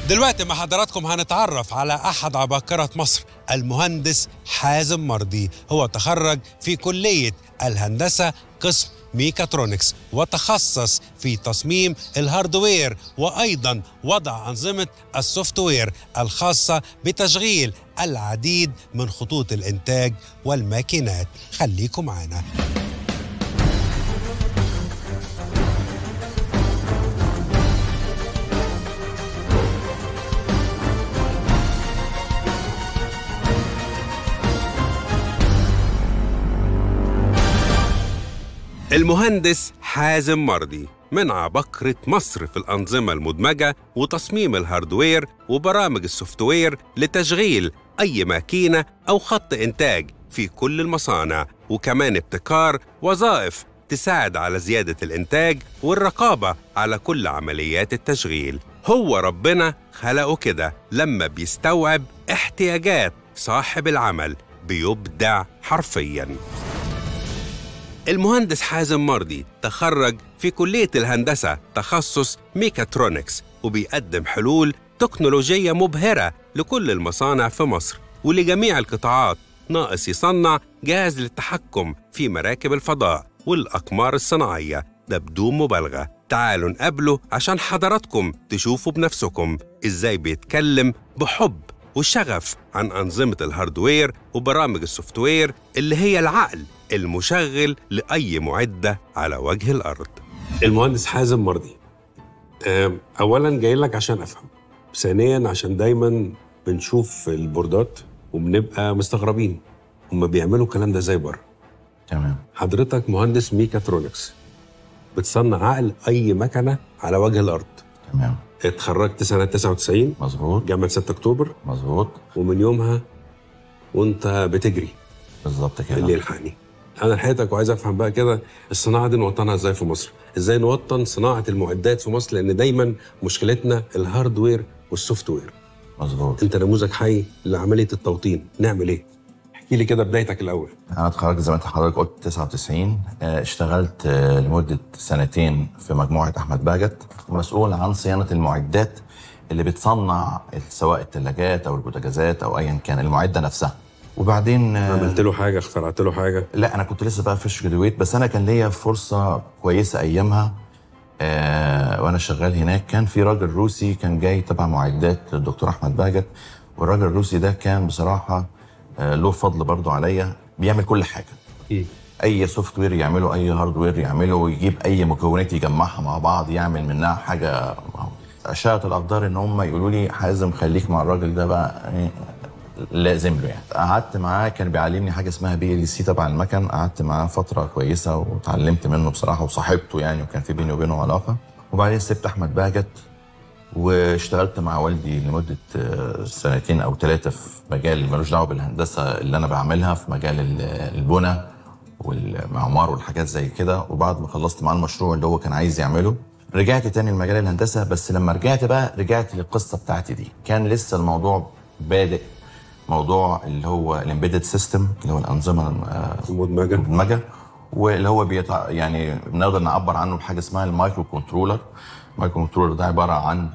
دلوقتي مع حضراتكم هنتعرف على أحد عباقرة مصر المهندس حازم مرضي هو تخرج في كلية الهندسة قسم ميكاترونكس وتخصص في تصميم الهاردوير وأيضا وضع أنظمة السوفتوير الخاصة بتشغيل العديد من خطوط الإنتاج والماكينات خليكم معنا المهندس حازم مرضي من عبقرة مصر في الأنظمة المدمجة وتصميم الهاردوير وبرامج السوفتوير لتشغيل أي ماكينة أو خط إنتاج في كل المصانع وكمان ابتكار وظائف تساعد على زيادة الإنتاج والرقابة على كل عمليات التشغيل هو ربنا خلقه كده لما بيستوعب احتياجات صاحب العمل بيبدع حرفياً المهندس حازم مرضي تخرج في كلية الهندسة تخصص ميكاترونكس وبيقدم حلول تكنولوجية مبهرة لكل المصانع في مصر ولجميع القطاعات ناقص يصنع جهاز للتحكم في مراكب الفضاء والأقمار الصناعية ده بدون مبالغة تعالوا نقابله عشان حضراتكم تشوفوا بنفسكم إزاي بيتكلم بحب وشغف عن أنظمة الهاردوير وبرامج السوفتوير اللي هي العقل المشغل لأي معدة على وجه الأرض المهندس حازم مرضي أم، أولا جاي لك عشان أفهم ثانيا عشان دايما بنشوف البوردات وبنبقى مستغربين هما بيعملوا الكلام ده زي بره تمام حضرتك مهندس ميكاترونكس بتصنع عقل أي مكنة على وجه الأرض تمام اتخرجت سنة 99 مظبوط جامعة 6 أكتوبر مظبوط ومن يومها وانت بتجري بالظبط كده اللي يلحقني انا لحقتك وعايز افهم بقى كده الصناعه دي نوطنها ازاي في مصر ازاي نوطن صناعه المعدات في مصر لان دايما مشكلتنا الهاردوير والسوفت وير مظبوط انت نموذج حي لعمليه التوطين نعمل ايه احكي لي كده بدايتك الاول انا اتخرجت زي ما انت حضرتك قلت 99 آه، اشتغلت آه، لمده سنتين في مجموعه احمد باجت مسؤول عن صيانه المعدات اللي بتصنع سواء الثلاجات او البوتاجازات او ايا كان المعده نفسها وبعدين آه، عملت له حاجه اخترعت له حاجه لا انا كنت لسه بقى فريش جرادويت بس انا كان ليا فرصه كويسه ايامها آه وانا شغال هناك كان في راجل روسي كان جاي تبع معدات الدكتور احمد باجت والراجل الروسي ده كان بصراحه آه له فضل برضه عليا بيعمل كل حاجه اي سوفت وير يعمله اي هاردوير يعمله ويجيب اي مكونات يجمعها مع بعض يعمل منها حاجه اشاءت الاقدار ان هم يقولوا لي حازم خليك مع الراجل ده بقى إيه، لازم له يعني قعدت معاه كان بيعلمني حاجه اسمها بي ال سي تبع المكن قعدت معاه فتره كويسه وتعلمت منه بصراحه وصاحبته يعني وكان في بيني وبينه علاقه وبعدين سبت احمد باجت واشتغلت مع والدي لمده آه، سنتين او ثلاثه في مجال ملوش دعوه بالهندسه اللي انا بعملها في مجال ال- البنى والمعمار والحاجات زي كده وبعد ما خلصت معاه المشروع اللي هو كان عايز يعمله رجعت تاني لمجال الهندسه بس لما رجعت بقى رجعت للقصه بتاعتي دي كان لسه الموضوع بادئ موضوع اللي هو الامبيدد سيستم اللي هو الانظمه آه، المدمجه المدمجه واللي هو بيتع... يعني بنقدر نعبر عنه بحاجه اسمها المايكرو كنترولر المايكرو كنترولر ده عباره عن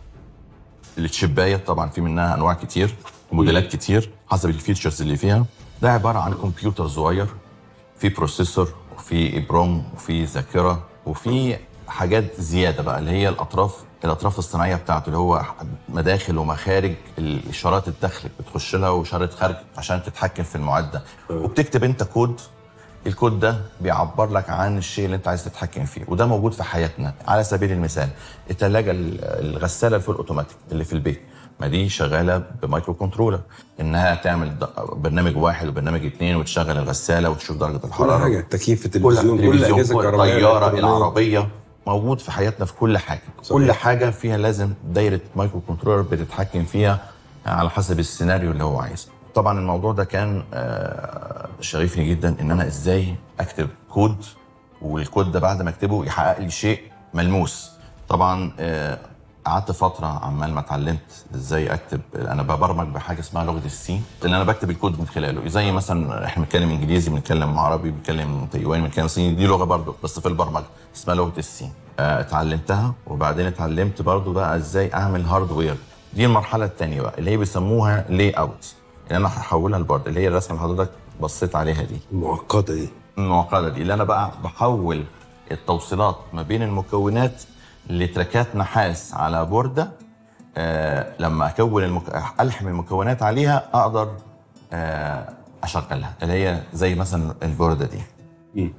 التشيبايه طبعا في منها انواع كتير وموديلات كتير حسب الفيتشرز اللي فيها ده عباره عن كمبيوتر صغير في بروسيسور وفي ابروم وفي ذاكره وفي حاجات زياده بقى اللي هي الاطراف الاطراف الصناعيه بتاعته اللي هو مداخل ومخارج الاشارات الدخل بتخش لها واشاره خارج عشان تتحكم في المعده وبتكتب انت كود الكود ده بيعبر لك عن الشيء اللي انت عايز تتحكم فيه وده موجود في حياتنا على سبيل المثال الثلاجه الغساله الفول اوتوماتيك اللي في البيت ما دي شغاله بمايكرو كنترولر انها تعمل د- برنامج واحد وبرنامج اثنين وتشغل الغساله وتشوف درجه كل الحراره حاجه التكييف كل التلفزيون كل التلفزيون الاجهزه كل الكهربائيه الطياره الإلكترونية. العربيه موجود في حياتنا في كل حاجه صحيح. كل حاجه فيها لازم دايره مايكرو كنترولر بتتحكم فيها على حسب السيناريو اللي هو عايزه طبعا الموضوع ده كان آه، شغيفني جدا ان انا ازاي اكتب كود والكود ده بعد ما اكتبه يحقق لي شيء ملموس طبعا آه، قعدت فتره عمال ما اتعلمت ازاي اكتب انا ببرمج بحاجه اسمها لغه السي اللي انا بكتب الكود من خلاله زي مثلا احنا بنتكلم انجليزي بنتكلم عربي بنتكلم تايواني بنتكلم صيني دي لغه برضو بس في البرمجه اسمها لغه السي آه، اتعلمتها وبعدين اتعلمت برضو بقى ازاي اعمل هاردوير دي المرحله الثانيه بقى اللي هي بيسموها لي اوت اللي انا هحولها لبورد اللي هي الرسمه اللي حضرتك بصيت عليها دي المعقده دي المعقده دي اللي انا بقى بحول التوصيلات ما بين المكونات لتراكات نحاس على بورده آه لما اكون المك... الحم المكونات عليها اقدر آه اشغلها اللي هي زي مثلا البورده دي مم.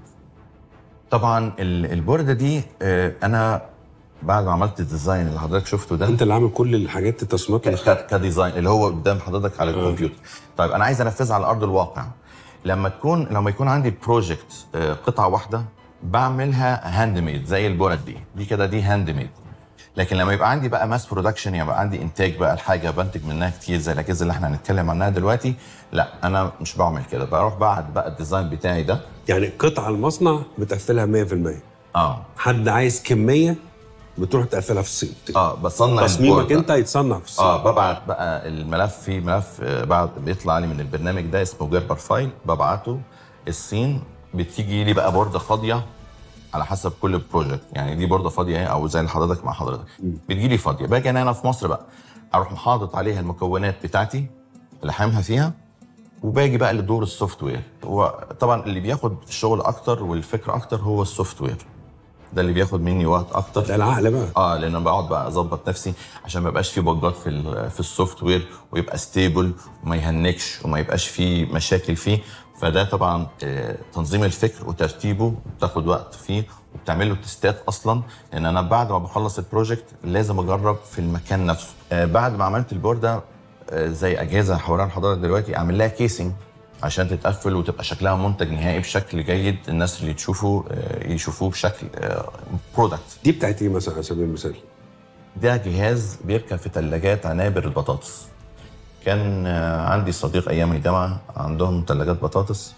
طبعا ال- البورده دي آه انا بعد ما عملت الديزاين اللي حضرتك شفته ده انت اللي عامل كل الحاجات التصميمات اللي ك- كديزاين اللي هو قدام حضرتك على الكمبيوتر طيب انا عايز انفذها على ارض الواقع لما تكون لما يكون عندي بروجكت قطعه واحده بعملها هاند ميد زي البورد دي دي كده دي هاند ميد لكن لما يبقى عندي بقى ماس برودكشن يبقى عندي انتاج بقى الحاجه بنتج منها كتير زي الاجهزه اللي احنا هنتكلم عنها دلوقتي لا انا مش بعمل كده بروح بعد بقى الديزاين بتاعي ده يعني قطعه المصنع بتقفلها 100% اه حد عايز كميه بتروح تقفلها في الصين اه بصنع تصميمك البورد. انت يتصنع في الصين اه ببعت بقى الملف في ملف آه، بعد بيطلع لي من البرنامج ده اسمه جيربر فايل ببعته الصين بتيجي لي بقى بورده فاضيه على حسب كل بروجكت يعني دي بورده فاضيه اهي او زي اللي حضرتك مع حضرتك بتجي لي فاضيه باجي انا هنا في مصر بقى اروح محاطط عليها المكونات بتاعتي لحمها فيها وباجي بقى لدور السوفت وير هو طبعا اللي بياخد الشغل اكتر والفكره اكتر هو السوفت وير ده اللي بياخد مني وقت اكتر ده العقل بقى اه لان انا بقعد بقى اظبط نفسي عشان ما يبقاش في بجات في ال- في السوفت وير ويبقى ستيبل وما يهنكش وما يبقاش في مشاكل فيه فده طبعا آه، تنظيم الفكر وترتيبه بتاخد وقت فيه وبتعمل له تستات اصلا لان انا بعد ما بخلص البروجكت لازم اجرب في المكان نفسه آه، بعد ما عملت البورده آه، زي اجهزه هوريها لحضرتك دلوقتي اعمل لها كيسنج عشان تتقفل وتبقى شكلها منتج نهائي بشكل جيد الناس اللي تشوفه آه، يشوفوه بشكل برودكت دي بتاعت ايه مثلا على سبيل المثال ده جهاز بيركب في ثلاجات عنابر البطاطس كان آه، عندي صديق ايام الجامعه عندهم ثلاجات بطاطس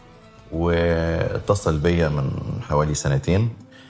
واتصل بيا من حوالي سنتين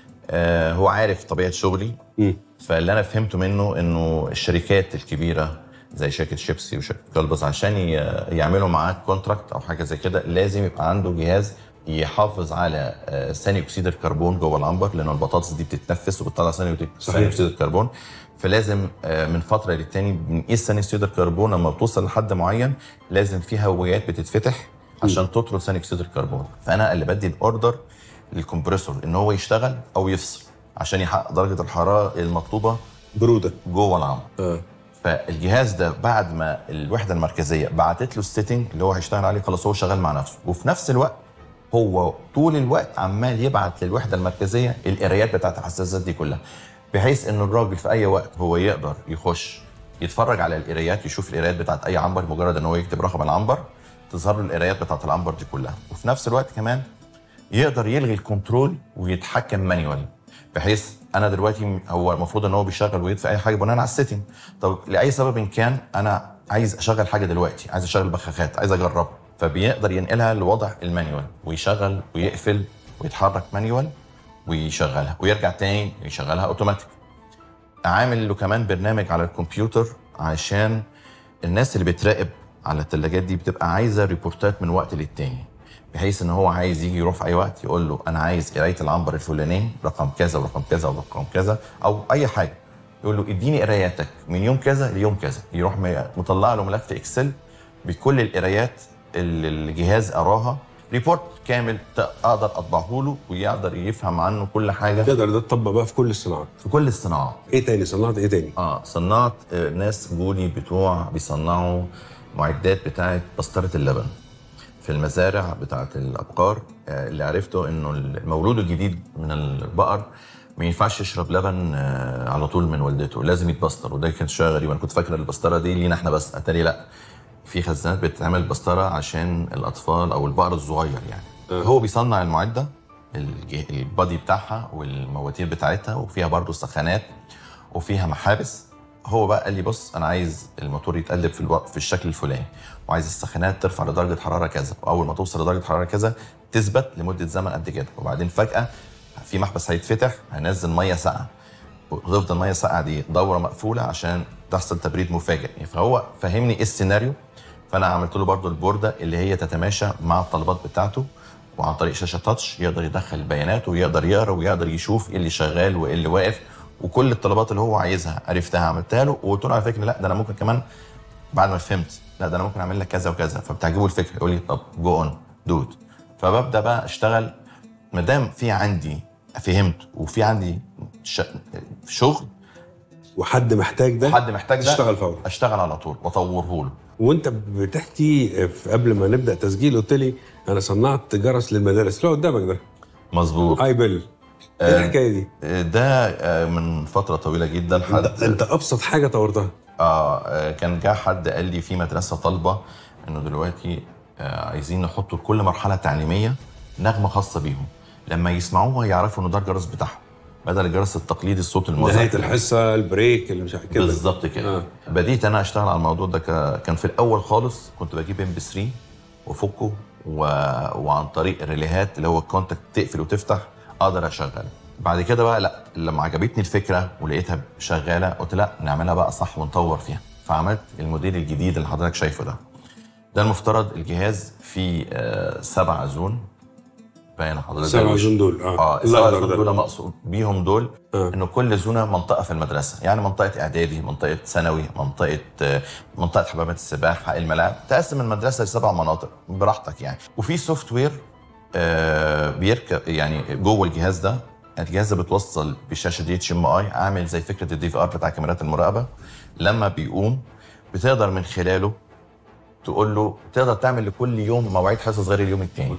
آه، هو عارف طبيعه شغلي مم. فاللي انا فهمته منه انه الشركات الكبيره زي شركه شيبسي وشركه كلبز عشان ي- يعملوا معاك كونتراكت او حاجه زي كده لازم يبقى عنده جهاز يحافظ على آه، ثاني اكسيد الكربون جوه العنبر لان البطاطس دي بتتنفس وبتطلع ثاني صحيح. ثاني اكسيد الكربون فلازم آه، من فتره للتاني بنقيس ثاني اكسيد الكربون لما بتوصل لحد معين لازم في هويات بتتفتح عشان تطرد ثاني اكسيد الكربون فانا اللي بدي الاوردر للكمبريسور ان هو يشتغل او يفصل عشان يحقق درجه الحراره المطلوبه بروده جوه العنبر اه فالجهاز ده بعد ما الوحده المركزيه بعتت له السيتنج اللي هو هيشتغل عليه خلاص هو شغال مع نفسه وفي نفس الوقت هو طول الوقت عمال يبعت للوحده المركزيه القرايات بتاعت الحساسات دي كلها بحيث ان الراجل في اي وقت هو يقدر يخش يتفرج على القرايات يشوف القرايات بتاعت اي عنبر مجرد ان هو يكتب رقم العنبر تظهر له القرايات بتاعت العنبر دي كلها وفي نفس الوقت كمان يقدر يلغي الكنترول ويتحكم مانيوال بحيث انا دلوقتي هو المفروض ان هو بيشغل ويطفي اي حاجه بناء على السيتنج طب لاي سبب إن كان انا عايز اشغل حاجه دلوقتي عايز اشغل بخاخات عايز اجربها فبيقدر ينقلها لوضع المانيوال ويشغل ويقفل ويتحرك مانيوال ويشغلها ويرجع تاني يشغلها اوتوماتيك عامل له كمان برنامج على الكمبيوتر عشان الناس اللي بتراقب على الثلاجات دي بتبقى عايزه ريبورتات من وقت للتاني بحيث ان هو عايز يجي يروح في اي وقت يقول له انا عايز قرايه العنبر الفلاني رقم كذا ورقم كذا ورقم كذا او اي حاجه يقول له اديني قراياتك من يوم كذا ليوم كذا يروح م- مطلع له ملف اكسل بكل القرايات اللي الجهاز قراها ريبورت كامل ت- اقدر اطبعه له ويقدر يفهم عنه كل حاجه تقدر ده تطبق بقى في كل الصناعات في كل الصناعات ايه تاني صنعت ايه تاني اه صنعت آه، ناس جولي بتوع بيصنعوا معدات بتاعه بسطره اللبن في المزارع بتاعه الابقار آه، اللي عرفته انه المولود الجديد من البقر ما ينفعش يشرب لبن آه، على طول من والدته لازم يتبستر وده كان شيء غريب انا كنت فاكر البسطره دي لينا احنا بس اتاري لا في خزانات بتتعمل بسطره عشان الاطفال او البقر الصغير يعني آه. هو بيصنع المعده الج- البادي بتاعها والمواتير بتاعتها وفيها برضو سخانات وفيها محابس هو بقى قال لي بص انا عايز الموتور يتقلب في الوقت في الشكل الفلاني وعايز السخانات ترفع لدرجه حراره كذا واول ما توصل لدرجه حراره كذا تثبت لمده زمن قد كده وبعدين فجاه في محبس هيتفتح هينزل ميه ساقعه وتفضل الميه الساقعه دي دوره مقفوله عشان تحصل تبريد مفاجئ يعني فهو فهمني ايه السيناريو فانا عملت له برضو البورده اللي هي تتماشى مع الطلبات بتاعته وعن طريق شاشه تاتش يقدر يدخل البيانات ويقدر يقرا ويقدر يشوف ايه اللي شغال وايه اللي واقف وكل الطلبات اللي هو عايزها عرفتها عملتها له وقلت له على فكره لا ده انا ممكن كمان بعد ما فهمت لا ده انا ممكن اعمل لك كذا وكذا فبتعجبه الفكره يقول لي طب جو اون دود فببدا بقى اشتغل ما دام في عندي فهمت وفي عندي ش... شغل وحد محتاج ده حد محتاج ده تشتغل فورا اشتغل على طول واطوره له وانت بتحكي في- قبل ما نبدا تسجيل قلت لي انا صنعت جرس للمدارس اللي هو قدامك ده مظبوط اي بيل ايه الحكايه دي؟ ده آه، من فتره طويله جدا انت, حد انت ابسط حاجه طورتها آه آه، كان جه حد قال لي في مدرسه طالبه انه دلوقتي آه عايزين نحطوا لكل مرحله تعليميه نغمه خاصه بيهم لما يسمعوها يعرفوا انه ده الجرس بتاعهم بدل الجرس التقليدي الصوت المزعج نهايه الحصه البريك اللي مش عارف كده بالظبط كده آه. بديت انا اشتغل على الموضوع ده ك- كان في الاول خالص كنت بجيب ام بي 3 وافكه و... وعن طريق الريليهات اللي هو الكونتاكت تقفل وتفتح اقدر اشغل بعد كده بقى لا لما عجبتني الفكره ولقيتها شغاله قلت لا نعملها بقى صح ونطور فيها فعملت الموديل الجديد اللي حضرتك شايفه ده ده المفترض الجهاز فيه آه سبع زون باين حضرتك سبع الوش. زون دول اه اه السبع الأخضر زون ده. دول مقصود بيهم دول آه. انه كل زونه منطقه في المدرسه يعني منطقه اعدادي منطقه ثانوي منطقه آه، منطقه حمامات السباحه الملاعب تقسم المدرسه لسبع مناطق براحتك يعني وفي سوفت وير آه، بيركب يعني جوه الجهاز ده الجهاز ده بتوصل بشاشه دي اتش ام اي عامل زي فكره الدي في ار بتاع كاميرات المراقبه لما بيقوم بتقدر من خلاله تقول له تقدر تعمل لكل يوم مواعيد حصص غير اليوم الثاني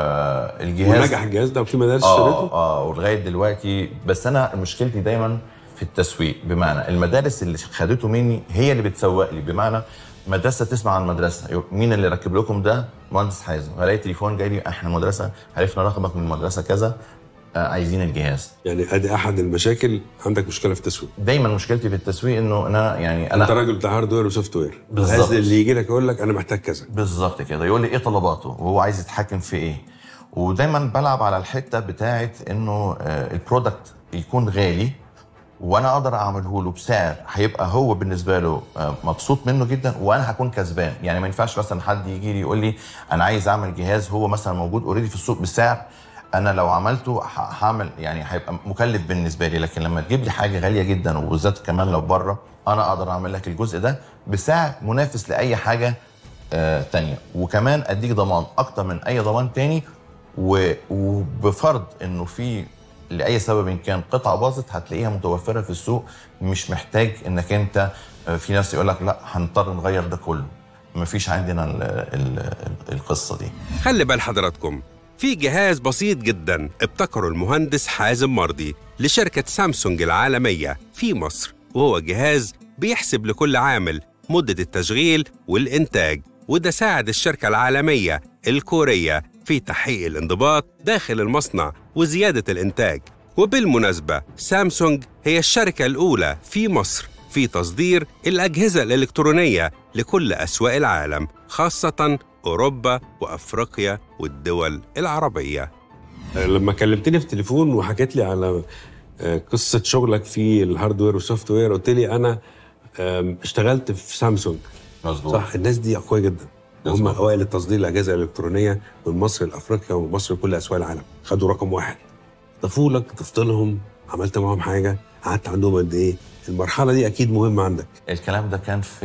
آه الجهاز ونجح الجهاز ده وفي مدارس اه اشتريته اه ولغايه دلوقتي بس انا مشكلتي دايما في التسويق بمعنى المدارس اللي خدته مني هي اللي بتسوق لي بمعنى مدرسه تسمع عن مدرسه يقول مين اللي ركب لكم ده مهندس حازم الاقي تليفون جاي لي احنا مدرسه عرفنا رقمك من المدرسه كذا آه عايزين الجهاز يعني ادي احد المشاكل عندك مشكله في التسويق دايما مشكلتي في التسويق انه انا يعني انا انت راجل بتاع هاردوير وسوفت وير بالظبط. عايز اللي يجي لك يقول لك انا محتاج كذا بالظبط كده يقول لي ايه طلباته وهو عايز يتحكم في ايه ودايما بلعب على الحته بتاعه انه آه، البرودكت يكون غالي وانا اقدر اعمله له بسعر هيبقى هو بالنسبه له آه، مبسوط منه جدا وانا هكون كسبان يعني ما ينفعش مثلا حد يجي لي يقول لي انا عايز اعمل جهاز هو مثلا موجود اوريدي في السوق بسعر انا لو عملته ه- هعمل يعني هيبقى مكلف بالنسبه لي لكن لما تجيب لي حاجه غاليه جدا وبالذات كمان لو بره انا اقدر اعمل لك الجزء ده بسعر منافس لاي حاجه آه، تانية وكمان اديك ضمان اكتر من اي ضمان تاني و- وبفرض انه في لاي سبب إن كان قطعه باظت هتلاقيها متوفره في السوق مش محتاج انك انت آه، في ناس يقول لك لا هنضطر نغير ده كله مفيش عندنا ال ال القصه دي خلي بال حضراتكم في جهاز بسيط جدا ابتكره المهندس حازم مرضي لشركة سامسونج العالمية في مصر وهو جهاز بيحسب لكل عامل مدة التشغيل والإنتاج وده ساعد الشركة العالمية الكورية في تحقيق الانضباط داخل المصنع وزيادة الإنتاج وبالمناسبة سامسونج هي الشركة الأولى في مصر في تصدير الأجهزة الإلكترونية لكل أسواق العالم خاصة أوروبا وأفريقيا والدول العربية لما كلمتني في التليفون وحكيت لي على آه، قصة شغلك في الهاردوير والسوفت وير قلت لي أنا آم، اشتغلت في سامسونج مظبوط صح الناس دي أقوياء جدا هم مظبوط. أوائل التصدير الأجهزة الإلكترونية من مصر لأفريقيا ومن مصر لكل أسواق العالم خدوا رقم واحد ضافوا لك ضفت لهم عملت معاهم حاجة قعدت عندهم قد إيه المرحلة دي أكيد مهمة عندك الكلام ده كان في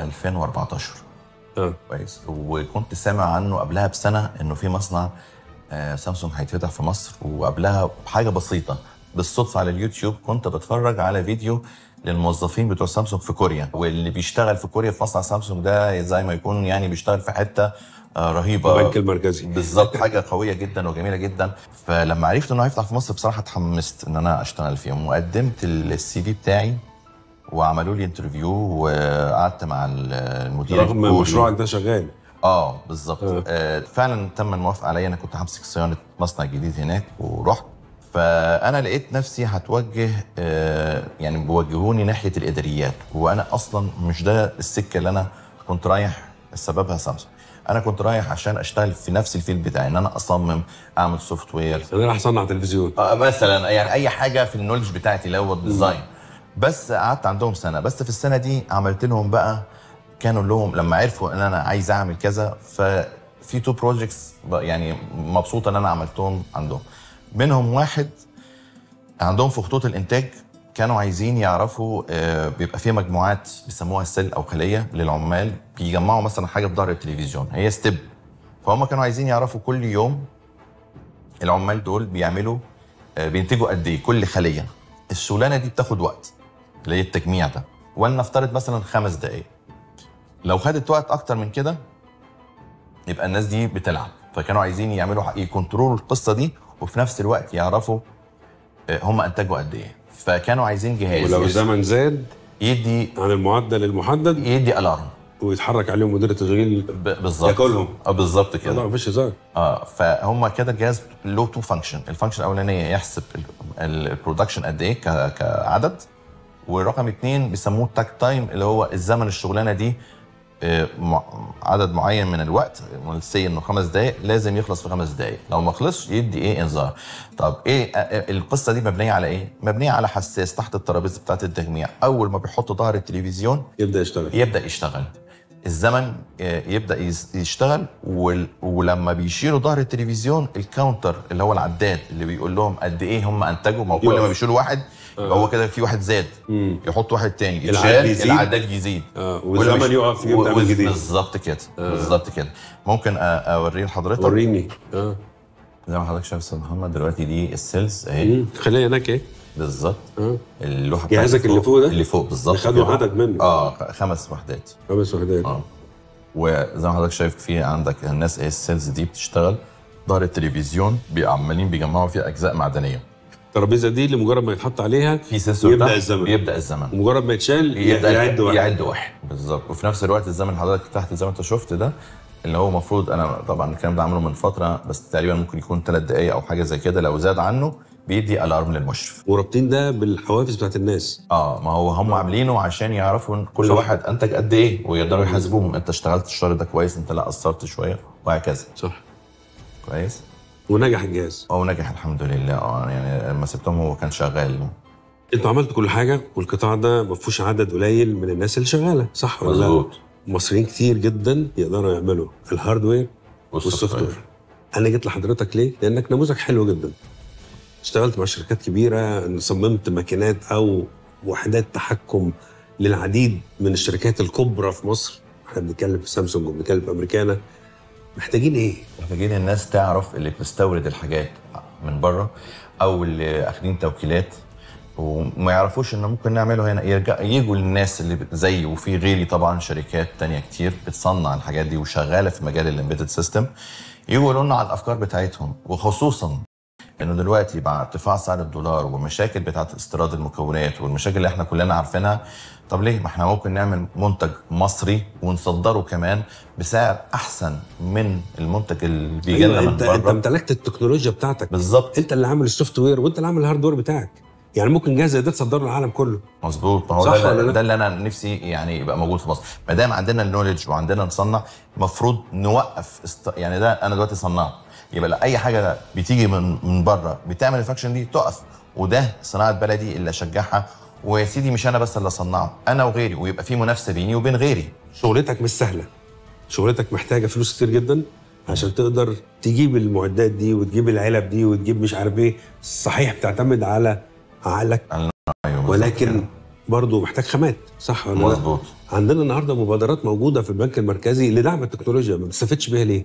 2014 اه كويس وكنت سامع عنه قبلها بسنه انه في مصنع آه، سامسونج هيتفتح في مصر وقبلها بحاجه بسيطه بالصدفه على اليوتيوب كنت بتفرج على فيديو للموظفين بتوع سامسونج في كوريا واللي بيشتغل في كوريا في مصنع سامسونج ده زي ما يكون يعني بيشتغل في حته آه، رهيبه البنك المركزي بالظبط حاجه قويه جدا وجميله جدا فلما عرفت انه هيفتح في مصر بصراحه اتحمست ان انا اشتغل فيهم وقدمت السي في بتاعي وعملوا لي انترفيو وقعدت مع المدير رغم الكوري. مشروعك ده شغال اه بالظبط آه. آه فعلا تم الموافقه عليا انا كنت همسك صيانه مصنع جديد هناك ورحت فانا لقيت نفسي هتوجه آه يعني بيوجهوني ناحيه الاداريات وانا اصلا مش ده السكه اللي انا كنت رايح سببها سامسونج انا كنت رايح عشان اشتغل في نفس الفيلد بتاعي ان انا اصمم اعمل سوفت وير انا راح اصنع تلفزيون آه، مثلا يعني اي حاجه في النولج بتاعتي اللي هو الديزاين بس قعدت عندهم سنه بس في السنه دي عملت لهم بقى كانوا لهم لما عرفوا ان انا عايز اعمل كذا ففي تو بروجكتس يعني مبسوط ان انا عملتهم عندهم منهم واحد عندهم في خطوط الانتاج كانوا عايزين يعرفوا آه، بيبقى في مجموعات بيسموها سيل او خليه للعمال بيجمعوا مثلا حاجه في ظهر التلفزيون هي ستيب فهم كانوا عايزين يعرفوا كل يوم العمال دول بيعملوا آه، بينتجوا قد ايه كل خليه الشغلانه دي بتاخد وقت اللي هي التجميع ده ولنفترض مثلا خمس دقائق لو خدت وقت اكتر من كده يبقى الناس دي بتلعب فكانوا عايزين يعملوا يكنترولوا القصه دي وفي نفس الوقت يعرفوا آه، هم انتجوا قد ايه فكانوا عايزين جهاز ولو الزمن زاد يدي عن المعدل المحدد يدي الارم ويتحرك عليهم مدير التشغيل ب- بالظبط ياكلهم. اه بالظبط لا كده مفيش هزار اه فهم كده الجهاز له تو فانكشن الفانكشن الاولانيه يحسب البرودكشن قد ايه ك- كعدد ورقم اتنين بيسموه تاك تايم اللي هو الزمن الشغلانه دي آه، مع- عدد معين من الوقت سي انه خمس دقائق لازم يخلص في خمس دقائق لو ما خلصش يدي ايه انذار طب ايه آه، آه، القصه دي مبنيه على ايه مبنيه على حساس تحت الترابيزه بتاعت التجميع اول ما بيحط ظهر التلفزيون يبدا يشتغل يبدا يشتغل الزمن آه، يبدا يز- يشتغل وال- ولما بيشيلوا ظهر التلفزيون الكاونتر اللي هو العداد اللي بيقول لهم قد ايه هم انتجوا ما هو كل يقف. ما بيشيلوا واحد يبقى هو كده في واحد زاد مم. يحط واحد تاني العداد يتشال، يزيد. العداد يزيد آه، كل والزمن ما يش- يقف يبدأ و- من جديد. بالظبط كده بالظبط كده ممكن أ- اوريه لحضرتك وريني اه زي ما حضرتك شايف يا استاذ محمد دلوقتي دي السيلز اهي مم. خليها هناك ايه بالظبط اه اللوحه جهازك بتاعت اللي فوق ده؟ اللي فوق بالظبط خدوا كده. عدد منه. اه خمس وحدات خمس وحدات اه وزي ما حضرتك شايف في عندك الناس ايه السيلز دي بتشتغل ظهر التلفزيون بي- عمالين بيجمعوا فيها اجزاء معدنيه الترابيزه دي اللي مجرد ما يتحط عليها في سنسور يبدا تحت الزمن بيبدا الزمن ومجرد ما يتشال يبدا يعد واحد يعد واحد بالظبط وفي نفس الوقت الزمن حضرتك تحت زي ما انت شفت ده اللي هو المفروض انا طبعا الكلام ده عامله من فتره بس تقريبا ممكن يكون ثلاث دقائق او حاجه زي كده لو زاد عنه بيدي الارم للمشرف ورابطين ده بالحوافز بتاعت الناس اه ما هو هم عاملينه عشان يعرفوا إن كل واحد انتج قد ايه ويقدروا يحاسبوهم انت اشتغلت الشهر ده كويس انت لا قصرت شويه وهكذا صح كويس ونجح الجهاز هو نجح الحمد لله اه يعني لما سبتهم هو كان شغال انتوا عملتوا كل حاجه والقطاع ده ما فيهوش عدد قليل من الناس اللي شغاله صح ولا لا؟ مظبوط. مصريين كتير جدا يقدروا يعملوا الهاردوير والسوفت والسوفت وير. وير انا جيت لحضرتك ليه؟ لانك نموذج حلو جدا اشتغلت مع شركات كبيره صممت ماكينات او وحدات تحكم للعديد من الشركات الكبرى في مصر احنا بنتكلم في سامسونج وبنتكلم في امريكانا محتاجين ايه؟ محتاجين الناس تعرف اللي بتستورد الحاجات من بره او اللي اخدين توكيلات وما يعرفوش ان ممكن نعمله هنا يرجع يجوا للناس اللي بت- زيي وفي غيري طبعا شركات تانية كتير بتصنع الحاجات دي وشغاله في مجال الامبيدد سيستم يجوا يقولوا لنا على الافكار بتاعتهم وخصوصا انه دلوقتي مع ارتفاع سعر الدولار والمشاكل بتاعت استيراد المكونات والمشاكل اللي احنا كلنا عارفينها طب ليه ما احنا ممكن نعمل منتج مصري ونصدره كمان بسعر احسن من المنتج اللي بيجي لنا أيوة من انت انت بره امتلكت التكنولوجيا بتاعتك بالظبط انت اللي عامل السوفت وير وانت اللي عامل الهاردوير بتاعك يعني ممكن جهاز زي ده تصدره للعالم كله مظبوط ما هو صح ده, ولا لا؟ اللي- ده اللي انا نفسي يعني يبقى موجود في مصر ما دام عندنا النولج وعندنا نصنع المفروض نوقف است... يعني ده انا دلوقتي صنعت يبقى لا اي حاجه بتيجي من من بره بتعمل الفاكشن دي تقف وده صناعه بلدي اللي اشجعها ويا سيدي مش انا بس اللي اصنعه انا وغيري ويبقى في منافسه بيني وبين غيري شغلتك مش سهله شغلتك محتاجه فلوس كتير جدا عشان تقدر تجيب المعدات دي وتجيب العلب دي وتجيب مش عارف ايه صحيح بتعتمد على عقلك ايوه بالظبط ولكن كده. برضه محتاج خامات صح ولا لا؟ مظبوط عندنا النهارده مبادرات موجوده في البنك المركزي لدعم التكنولوجيا ما بتستفدش بيها ليه؟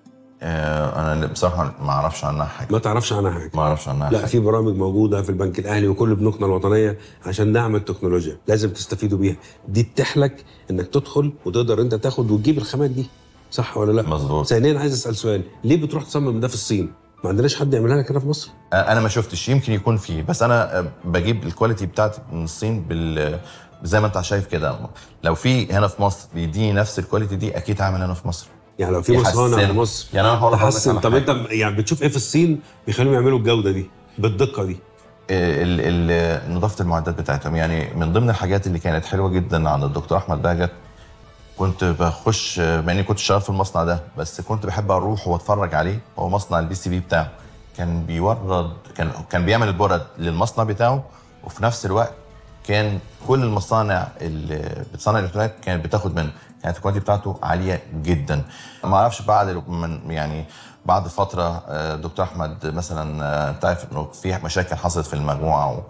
آه انا اللي بصراحه ما اعرفش عنها حاجه ما تعرفش عنها حاجه ما اعرفش عنها لا حاجه في برامج موجوده في البنك الاهلي وكل بنوكنا الوطنيه عشان دعم التكنولوجيا لازم تستفيدوا بيها دي تتيح لك انك تدخل وتقدر انت تاخد وتجيب الخامات دي صح ولا لا مظبوط. ثانيا عايز اسال سؤال ليه بتروح تصمم ده في الصين ما عندناش حد يعملها لك هنا في مصر انا ما شفتش يمكن يكون فيه بس انا بجيب الكواليتي بتاعتي من الصين بال زي ما انت شايف كده لو في هنا في مصر بيديني نفس الكواليتي دي اكيد هعمل هنا في مصر يعني لو في يحسن. مصانع في مصر يعني انا هقول لحضرتك تحسن على طب حاجة. انت يعني بتشوف ايه في الصين بيخليهم يعملوا الجوده دي بالدقه دي ال- ال- نظافه المعدات بتاعتهم يعني من ضمن الحاجات اللي كانت حلوه جدا عند الدكتور احمد بهجت كنت بخش مع اني كنت شغال في المصنع ده بس كنت بحب اروح واتفرج عليه هو مصنع البي سي بي بتاعه كان بيورد كان كان بيعمل البرد للمصنع بتاعه وفي نفس الوقت كان كل المصانع اللي بتصنع الالكترونيات كانت بتاخد منه كانت الكواليتي بتاعته عاليه جدا ما اعرفش بعد من يعني بعد فتره آه، دكتور احمد مثلا آه، انت عارف انه في مشاكل حصلت في المجموعه و-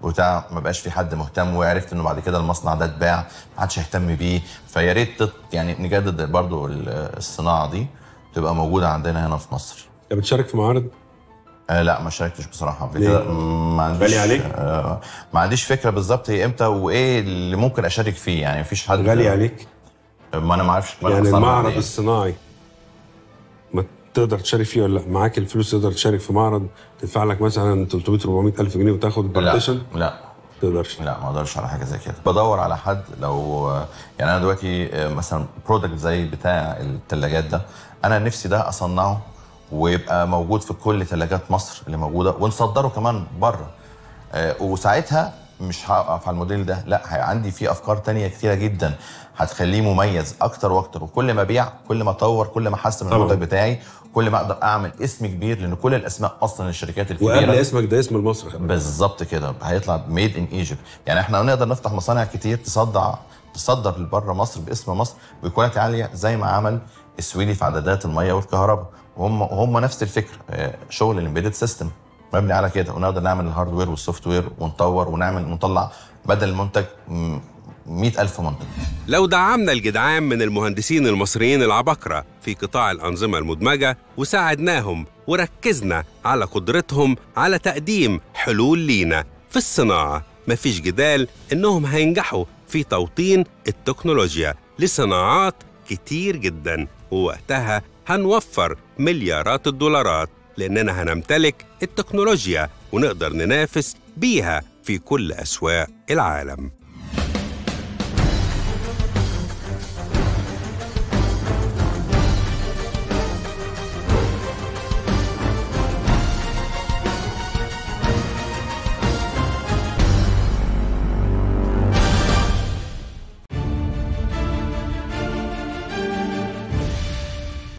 وبتاع ما بقاش في حد مهتم وعرفت انه بعد كده المصنع ده اتباع ما حدش هيهتم بيه فيا ريت تط- يعني نجدد برضو ال- الصناعه دي تبقى موجوده عندنا هنا في مصر انت بتشارك في معارض آه لا ما شاركتش بصراحه قبل ليه؟ كده ما عنديش غالي عليك؟ آه ما عنديش فكره بالظبط هي امتى وايه اللي ممكن اشارك فيه يعني مفيش حد غالي عليك ما انا ما اعرفش كمان يعني أسعارها المعرض إيه. الصناعي ما تقدر تشارك فيه ولا لا معاك الفلوس تقدر تشارك في معرض تدفع لك مثلا 300 400 الف جنيه وتاخد لا بارتيشن لا تقدرش لا ما اقدرش على حاجه زي كده بدور على حد لو يعني انا دلوقتي مثلا برودكت زي بتاع الثلاجات ده انا نفسي ده اصنعه ويبقى موجود في كل ثلاجات مصر اللي موجوده ونصدره كمان بره آه، وساعتها مش هقف على الموديل ده لا هي- عندي فيه افكار تانية كتيره جدا هتخليه مميز اكتر واكتر وكل ما ابيع كل ما اطور كل ما احسن من طبعاً. المنتج بتاعي كل ما اقدر اعمل اسم كبير لان كل الاسماء اصلا الشركات الكبيره وقبل اسمك ده اسم المصري بالظبط كده هيطلع ميد ان ايجيبت يعني احنا نقدر نفتح مصانع كتير تصدع تصدر لبره مصر باسم مصر بكواليتي عاليه زي ما عمل السويدي في عدادات الميه والكهرباء وهم وهم نفس الفكره آه، شغل الامبيدد سيستم مبني على كده ونقدر نعمل الهاردوير والسوفت وير ونطور ونعمل ونطلع بدل المنتج م- 100000 منتج لو دعمنا الجدعان من المهندسين المصريين العباقرة في قطاع الأنظمة المدمجة وساعدناهم وركزنا على قدرتهم على تقديم حلول لينا في الصناعة مفيش جدال إنهم هينجحوا في توطين التكنولوجيا لصناعات كتير جدا ووقتها هنوفر مليارات الدولارات لأننا هنمتلك التكنولوجيا ونقدر ننافس بيها في كل أسواق العالم